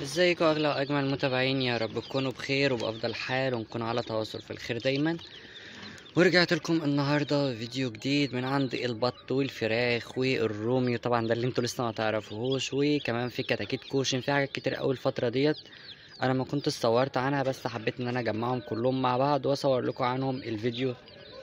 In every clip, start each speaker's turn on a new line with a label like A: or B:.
A: ازيكم اغلى واجمل متابعين يا رب تكونوا بخير وبافضل حال ونكونوا على تواصل في الخير دايما ورجعت لكم النهارده فيديو جديد من عند البط والفراخ والرومي طبعا ده اللي انتوا لسه ما تعرفوهوش وكمان في كتاكيت كوشن في حاجات كتير قوي الفتره ديت انا ما كنت صورت عنها بس حبيت ان انا اجمعهم كلهم مع بعض واصور لكم عنهم الفيديو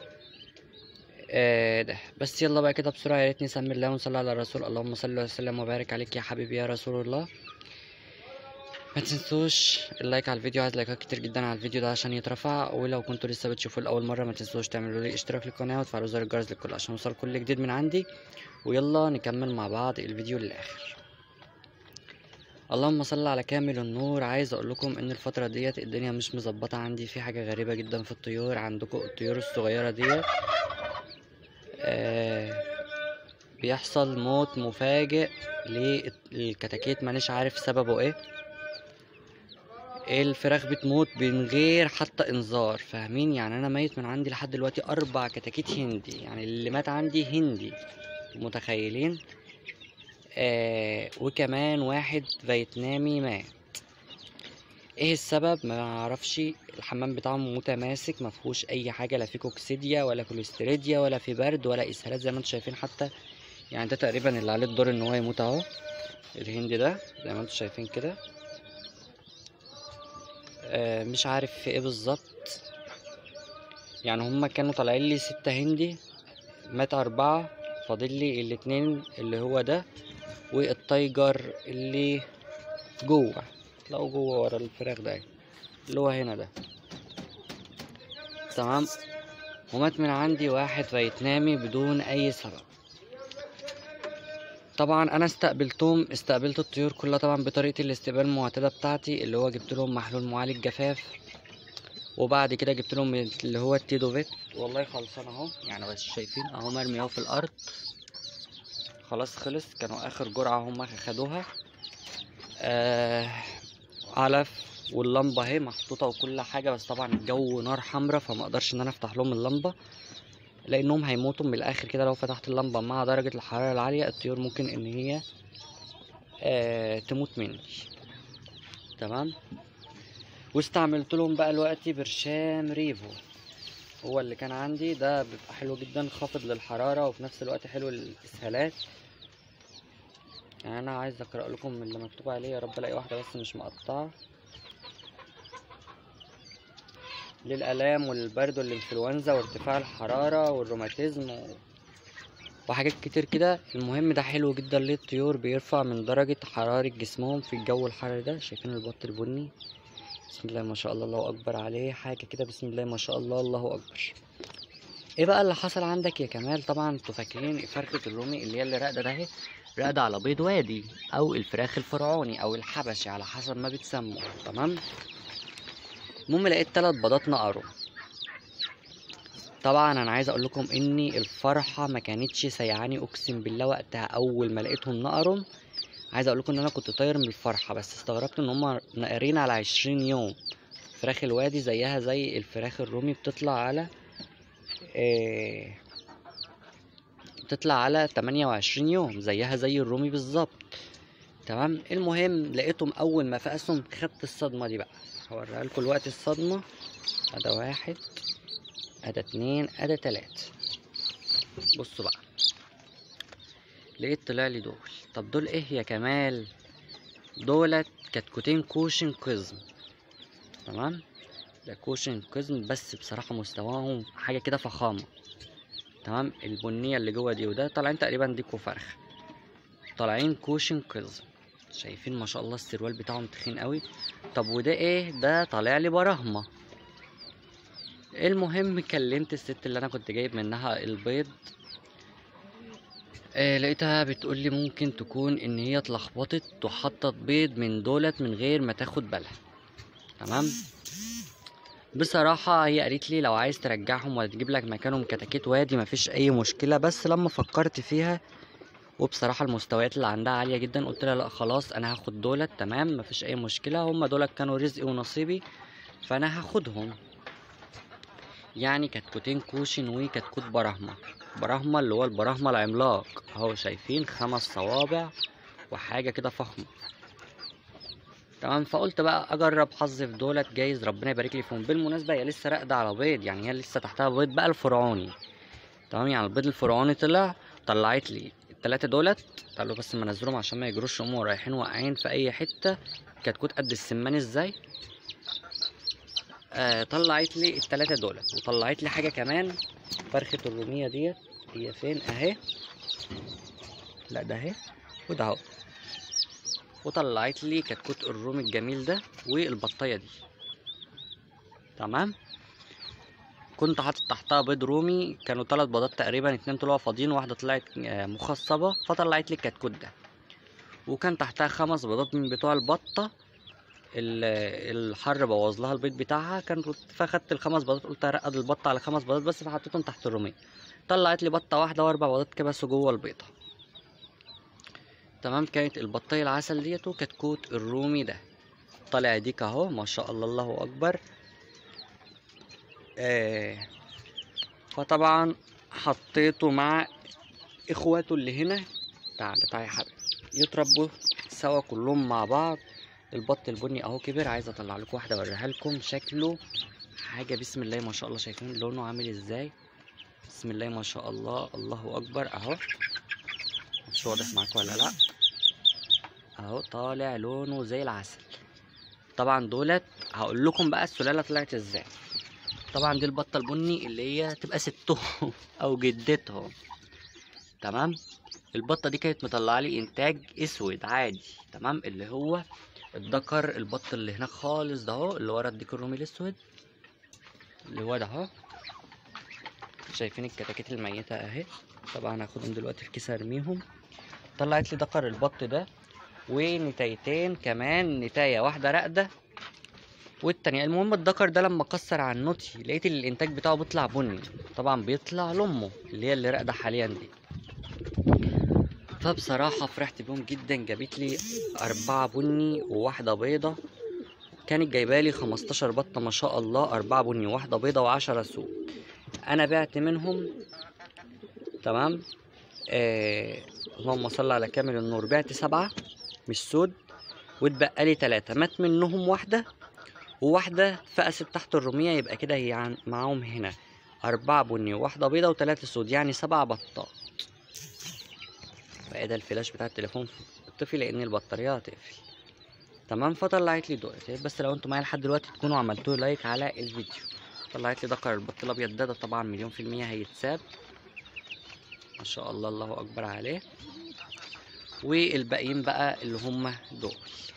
A: آه ده بس يلا بقى كده بسرعه يا ريت نسمي الله ونصلي على الرسول اللهم صل وسلم وبارك عليك يا حبيبي يا رسول الله ما تنسوش اللايك على الفيديو عايز لايكات كتير جدا على الفيديو ده عشان يترفع ولو كنتوا لسه بتشوفوه لاول مره ما تنسوش تعملوا لي اشتراك للقناه وتفعلوا زر الجرس للكل عشان يوصل كل جديد من عندي ويلا نكمل مع بعض الفيديو للاخر اللهم صل على كامل النور عايز اقول لكم ان الفتره ديت الدنيا مش مظبطه عندي في حاجه غريبه جدا في الطيور عندكم الطيور الصغيره ديت آه بيحصل موت مفاجئ للكتاكيت مانيش عارف سببه ايه الفراخ بتموت من غير حتى انذار فاهمين يعني انا ميت من عندي لحد دلوقتي اربع كتاكيت هندي يعني اللي مات عندي هندي متخيلين آه وكمان واحد فيتنامي مات ايه السبب ما اعرفش الحمام بتاعهم متماسك ما فيهوش اي حاجه لا في كوكسيديا ولا كوليستريديا ولا في برد ولا اسهالات زي ما انتم شايفين حتى يعني ده تقريبا اللي عليه الدور ان هو يموت اهو الهندي ده زي ما انتم شايفين كده آه مش عارف في ايه بالظبط يعني هما كانوا طالعين لي ستة هندي مات أربعة فاضل لي الاتنين اللي هو ده والتايجر اللي جوه تلاقوا جوه ورا الفراخ ده اللي هو هنا ده تمام ومات من عندي واحد فيتنامي بدون اي سبب طبعا انا استقبلتهم استقبلت الطيور كلها طبعا بطريقه الاستقبال المعتاده بتاعتي اللي هو جبت لهم محلول معالج جفاف وبعد كده جبت لهم اللي هو التيدوفيت والله خلصان اهو يعني بس شايفين اهو مرمي اهو في الارض خلاص خلص كانوا اخر جرعه هم خدوها آه علف واللمبه اهي محطوطه وكل حاجه بس طبعا الجو نار حمرا فما اقدرش ان انا افتح لهم اللمبه لانهم هيموتوا من الاخر كده لو فتحت اللمبه مع درجه الحراره العاليه الطيور ممكن ان هي آه تموت مني تمام واستعملت لهم بقى دلوقتي برشام ريفو هو اللي كان عندي ده بيبقى حلو جدا خافض للحراره وفي نفس الوقت حلو للاسهالات يعني انا عايز اقرا لكم اللي مكتوب عليه يا رب الاقي واحده بس مش مقطعه للالام والبرد والانفلونزا وارتفاع الحراره والروماتيزم و... وحاجات كتير كده المهم ده حلو جدا للطيور بيرفع من درجه حراره جسمهم في الجو الحر ده شايفين البط البني بسم الله ما شاء الله الله اكبر عليه حاجه كده بسم الله ما شاء الله الله اكبر ايه بقى اللي حصل عندك يا كمال طبعا انتوا فاكرين فرخه الرومي اللي هي اللي راقده ده اهي راقده على بيض وادي او الفراخ الفرعوني او الحبشي على حسب ما بتسموا تمام المهم لقيت تلات بيضات نقروا طبعا انا عايز اقول لكم اني الفرحه ما كانتش سيعاني اقسم بالله وقتها اول ما لقيتهم نقروا عايز اقول لكم ان انا كنت طاير من الفرحه بس استغربت ان هم ناقرين على عشرين يوم فراخ الوادي زيها زي الفراخ الرومي بتطلع على إيه بتطلع على تمانية وعشرين يوم زيها زي الرومي بالظبط تمام المهم لقيتهم اول ما فقسهم خدت الصدمه دي بقى هوريها لكم الوقت الصدمه ادا واحد ادا اتنين ادا تلاتة بصوا بقى لقيت طلع لي دول طب دول ايه يا كمال دولت كتكوتين كوشن قزم تمام ده كوشن قزم بس بصراحه مستواهم حاجه كده فخامه تمام البنيه اللي جوه دي وده طالعين تقريبا ديكو فرخ طالعين كوشن قزم شايفين ما شاء الله السروال بتاعهم تخين قوي طب وده ايه ده طالع لي براهمه المهم كلمت الست اللي انا كنت جايب منها البيض آه لقيتها بتقول لي ممكن تكون ان هي اتلخبطت وحطت بيض من دولت من غير ما تاخد بالها تمام بصراحة هي قالت لي لو عايز ترجعهم ولا تجيب لك مكانهم كتاكيت وادي مفيش اي مشكلة بس لما فكرت فيها وبصراحة المستويات اللي عندها عالية جدا قلت لها لا خلاص انا هاخد دولت تمام مفيش اي مشكلة هما دولت كانوا رزقي ونصيبي فانا هاخدهم يعني كتكوتين كوشن وكتكوت براهمة براهمة اللي هو البراهمة العملاق اهو شايفين خمس صوابع وحاجة كده فخمة تمام فقلت بقى اجرب حظي في دولت جايز ربنا يبارك لي فيهم بالمناسبه هي لسه راقده على بيض يعني هي لسه تحتها بيض بقى الفرعوني تمام يعني البيض الفرعوني طلع طلعت لي التلاتة دولت تعالوا بس ما انزلهم عشان ما يجروش هم رايحين واقعين في اي حته كتكوت قد السمان ازاي آه طلعت لي التلاتة دولت وطلعت لي حاجه كمان فرخه الروميه ديت هي فين اهي لا ده اهي وده اهو وطلعت لي كتكوت الرومي الجميل ده والبطايه دي تمام كنت حاطط تحتها بيض رومي كانوا ثلاث بيضات تقريبا اتنين طلعوا فاضيين واحده طلعت آه، مخصبه فطلعت لي الكتكوت ده وكان تحتها خمس بيضات من بتوع البطه ال- الحر بوظ لها البيض بتاعها كان فاخدت الخمس بيضات قلت ارقد البطه على خمس بيضات بس فحطيتهم تحت الروميه طلعت لي بطه واحده واربع بيضات كبسوا جوه البيضه تمام كانت البطايه العسل ديت وكتكوت الرومي ده طالع ديك اهو ما شاء الله الله اكبر آه فطبعا حطيته مع اخواته اللي هنا تعالى تعالى يا حبيبي يتربوا سوا كلهم مع بعض البط البني اهو كبر عايز اطلع لكم واحده اوريها لكم شكله حاجه بسم الله ما شاء الله شايفين لونه عامل ازاي بسم الله ما شاء الله الله اكبر اهو مش واضح معاكم ولا لا اهو طالع لونه زي العسل طبعا دولت هقول لكم بقى السلاله طلعت ازاي طبعا دي البطه البني اللي هي تبقى ستهم او جدتهم تمام البطه دي كانت مطلعه لي انتاج اسود عادي تمام اللي هو الذكر البط اللي هناك خالص ده اهو اللي ورا الديك الرومي الاسود اللي هو ده اهو شايفين الكتاكيت الميته اهي طبعا هاخدهم دلوقتي في كيس ارميهم طلعت لي ذكر البط ده ونتايتين كمان نتايه واحده راقده والتانية المهم الذكر ده لما كسر عن نوتي لقيت الانتاج بتاعه بيطلع بني طبعا بيطلع لامه اللي هي اللي راقده حاليا دي فبصراحة فرحت بيهم جدا جابت لي أربعة بني وواحدة بيضة كانت جايبالي خمستاشر بطة ما شاء الله أربعة بني وواحدة بيضة وعشرة سود أنا بعت منهم تمام آه اللهم صل على كامل النور بعت سبعة مش سود واتبقى لي تلاتة مات منهم واحدة وواحدة فقست تحت الرمية يبقى كده هي عن- معاهم هنا أربعة بني وواحدة بيضة وتلاتة سود يعني سبع بطات بقى ده الفلاش بتاع التليفون طفي لأن البطارية هتقفل تمام فطلعت لي دولت بس لو انتوا معايا لحد دلوقتي تكونوا عملتوا لايك على الفيديو طلعت لي ذكر البط الأبيض ده ده طبعا مليون في المية هيتساب ما شاء الله الله أكبر عليه والباقيين بقى اللي هم دول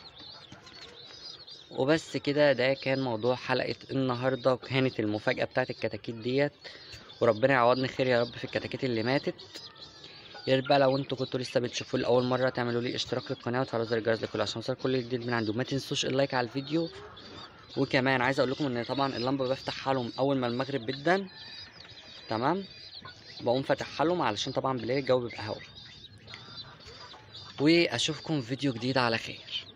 A: وبس كده ده كان موضوع حلقة النهاردة وكانت المفاجأة بتاعت الكتاكيت ديت وربنا يعوضني خير يا رب في الكتاكيت اللي ماتت يا ريت بقى لو انتوا كنتوا لسه بتشوفوا لأول مرة تعملوا لي اشتراك للقناة وتفعلوا زر الجرس لكل عشان يوصل كل جديد من عندي وما تنسوش اللايك على الفيديو وكمان عايز اقول لكم ان طبعا اللمبة بفتحها لهم اول ما المغرب بتدن تمام بقوم فاتحها لهم علشان طبعا بالليل الجو بيبقى هوا واشوفكم في فيديو جديد على خير